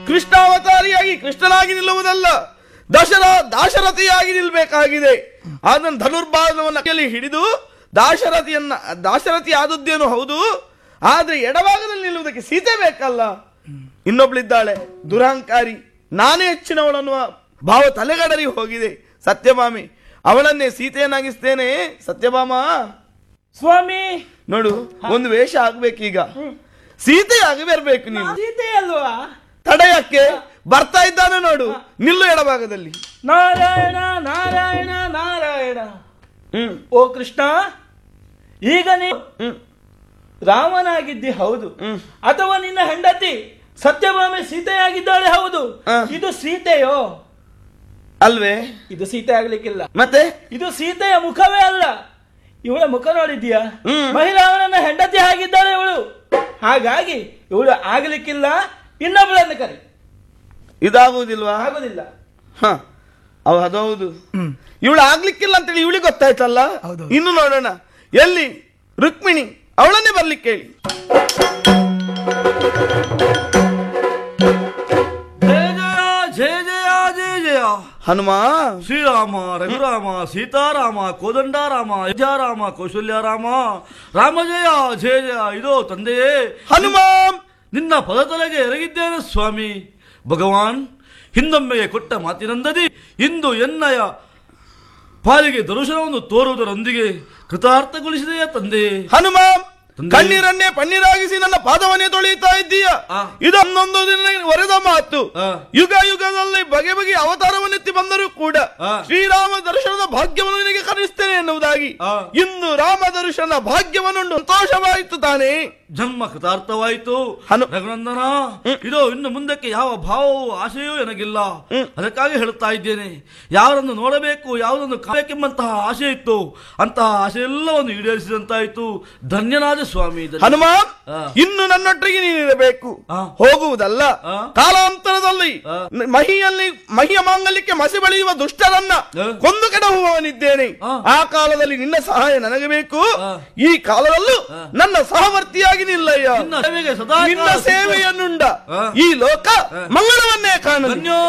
ಕೃಷ್ಣಾವತಾರಿಯಾಗಿ ಕೃಷ್ಣನಾಗಿ ನಿಲ್ಲುವುದಲ್ಲ ದಶರ ದಾಶರಥಿಯಾಗಿ ನಿಲ್ಬೇಕಾಗಿದೆ ಅದನ್ನು ಧನುರ್ಬಾಣವನ್ನು ಕೈಯಲ್ಲಿ ಹಿಡಿದು ದಾಶರಥಿಯನ್ನ ದಾಶರಥಿ ಆದದ್ದೇನು ಹೌದು ಆದ್ರೆ ಎಡಭಾಗದಲ್ಲಿ ನಿಲ್ಲುವುದಕ್ಕೆ ಸೀತೆ ಬೇಕಲ್ಲ ಇನ್ನೊಬ್ಳಿದ್ದಾಳೆ ದುರಹಂಕಾರಿ ನಾನೇ ಹೆಚ್ಚಿನವಳನ್ನುವ ಭಾವ ತಲೆಗಡರಿ ಹೋಗಿದೆ ಸತ್ಯಭಾಮಿ ಅವಳನ್ನೇ ಸೀತೆಯನ್ನಾಗಿಸ್ತೇನೆ ಸತ್ಯಭಾಮ ಸ್ವಾಮಿ ನೋಡು ಒಂದು ವೇಷ ಆಗ್ಬೇಕೀಗ ಸೀತೆ ಆಗಿ ಬರ್ಬೇಕು ನೀನು ಸೀತೆ ಅಲ್ವಾ ತಡೆಯಕ್ಕೆ ಬರ್ತಾ ಇದ್ದಾನೆ ನೋಡು ನಿಲ್ಲು ಎಡಭಾಗದಲ್ಲಿ ನಾರಾಯಣ ನಾರಾಯಣ ನಾರಾಯಣ ಹ್ಮ್ ಓ ಕೃಷ್ಣ ಈಗ ನೀ ಹ್ಮ್ ರಾಮನಾಗಿದ್ದಿ ಹೌದು ಹ್ಮ್. ಅಥವಾ ನಿನ್ನ ಹೆಂಡತಿ ಸತ್ಯಭಾಮೆ ಸೀತೆಯಾಗಿದ್ದಾಳೆ ಹೌದು ಆ. ಇದು ಸೀತೆಯೋ ಅಲ್ವೇ ಇದು ಸೀತೆ ಆಗ್ಲಿಕ್ಕಿಲ್ಲ ಮತ್ತೆ ಇದು ಸೀತೆಯ ಮುಖವೇ ಅಲ್ಲ ಇವಳ ಮುಖ ನೋಡಿದ್ಯಾ ಹ್ಮ್. ಮಹಿಳಾವನನ್ನ ಹೆಂಡತಿ ಆಗಿದ್ದಾಳೆ ಇವಳು ಹಾಗಾಗಿ ಇವಳು ಆಗ್ಲಿಕ್ಕಿಲ್ಲ ಇನ್ನೊಬ್ಬಳನ್ನು ಕರಿ ಇದಾಗುವುದಿಲ್ವಾ ಆಗುದಿಲ್ಲ ಹ ಅವ ಅದೌದು ಇವಳು ಆಗ್ಲಿಕ್ಕಿಲ್ಲ ಅಂತೇಳಿ ಇವಳಿಗೆ ಗೊತ್ತಾಯ್ತಲ್ಲ ಹೌದೌದು. ಇನ್ನು ನೋಡೋಣ ಎಲ್ಲಿ ರುಕ್ಮಿಣಿ ಅವಳನ್ನೇ ಬರ್ಲಿಕ್ಕೆ ಹೇಳಿ ಜಯ ಜಯ ಜಯ ಜಯ ಜಯ ಹನುಮ ಶ್ರೀರಾಮ ರಘುರಾಮ ಸೀತಾರಾಮ ಕೋದಂಡರಾಮ ಅಯೋಧ್ಯಾರಾಮ ಕೌಶಲ್ಯರಾಮ ರಾಮ ಜಯ ಜಯ ಜಯ ಇದೋ ತಂದೆಯೇ ಹನುಮ ನಿನ್ನ ಪದತಲೆಗೆ ಎರಗಿದ್ದೇನೆ ಸ್ವಾಮಿ ಭಗವಾನ್ ಹಿಂದೊಮ್ಮೆಗೆ ಕೊಟ್ಟ ಮಾತಿನಂದದಿ ಇಂದು ಎನ್ನಯ ಪಾಲಿಗೆ ದರ್ಶನವನ್ನು ತೋರುವುದರೊಂದಿಗೆ ಕೃತಾರ್ಥಗೊಳಿಸಿದೆಯ ತಂದೆ ಹನುಮ ತಂದೆ. ಕಣ್ಣೀರನ್ನೇ ಪನ್ನೀರಾಗಿಸಿ ನನ್ನ ಪಾದವನ್ನೇ ತೊಳೆಯುತ್ತಾ ಇದ್ದೀಯ ಆ. ಇದೊಂದೊಂದು ದಿನ ವರೆದ ಮಾತು ಆ. ಯುಗ ಯುಗದಲ್ಲಿ ಬಗೆ ಬಗೆ ಅವತಾರವನ್ನೆತ್ತಿ ಬಂದರೂ ಕೂಡ ಆ. ಶ್ರೀರಾಮ ದರ್ಶನದ ಭಾಗ್ಯವನ್ನು ನಿನಗೆ ಕಲಿಸ್ತೇನೆ ಎನ್ನುವುದಾಗಿ ಆ. ಇಂದು ರಾಮ ದರ್ಶನ ಭಾಗ್ಯವನ್ನು ಸಂತೋಷವಾಯಿತು ತಾನೇ ಜನ್ಮ ಕೃತಾರ್ಥವಾಯಿತು ಹನು- ರಘುನಂದನ ಇದು ಇನ್ನು ಮುಂದಕ್ಕೆ ಯಾವ ಭಾವವೂ ಆಶೆಯೂ ನನಗಿಲ್ಲ ಅದಕ್ಕಾಗಿ ಹೇಳುತ್ತಾ ಇದ್ದೇನೆ ಯಾರನ್ನು ನೋಡಬೇಕು ಯಾವುದನ್ನು ಕಾಯಕೆಂಬಂತಹ ಆಸೆ ಇತ್ತು ಅಂತಹ ಆಸೆ ಎಲ್ಲವನ್ನು ಈಡೇರಿಸಿದಂತಾಯಿತು ಧನ್ಯನಾದ ಸ್ವಾಮಿ ಧನ್ಯ- ಹನುಮ ಆ. ಇನ್ನು ನನ್ನೊಟ್ಟಿಗೆ ನೀನಿರಬೇಕು ಆ. ಹೋಗುವುದಲ್ಲ ಆ. ಕಾಲಾಂತರದಲ್ಲಿ ಆ. ನ- ಮಹಿಯಲ್ಲಿ ಮಹಿಯ ಮಾಂಗಲ್ಯಕ್ಕೆ ಮಸಿ ಬಳಿಯುವ ದುಷ್ಟರನ್ನ ಆ. ಕೊಂದು ಕೆಡಹುವವನಿದ್ದೇನೆ ಆ. ಆ ಕಾಲದಲ್ಲಿ ನಿನ್ನ ಸಹಾಯ ನನಗೆ ಬೇಕು ಆ. ಈ ಕಾಲದಲ್ಲೂ ನನ್ನ ಸಹವರ್ತಿಯಾಗಿ ನಿಲ್ಲಯ್ಯ ನಿನ್ನ ಸೇವೆಗೆ ಸದಾ ನಿನ್ನ ಕಾಲ ಸಿದ್ಧ- ಸೇವೆಯನ್ನುಂಡ ಆ. ಈ ಲೋಕ ಮಂಗಳವನ್ನೇ ಕಾಣಲಿ ಧನ್ಯೋ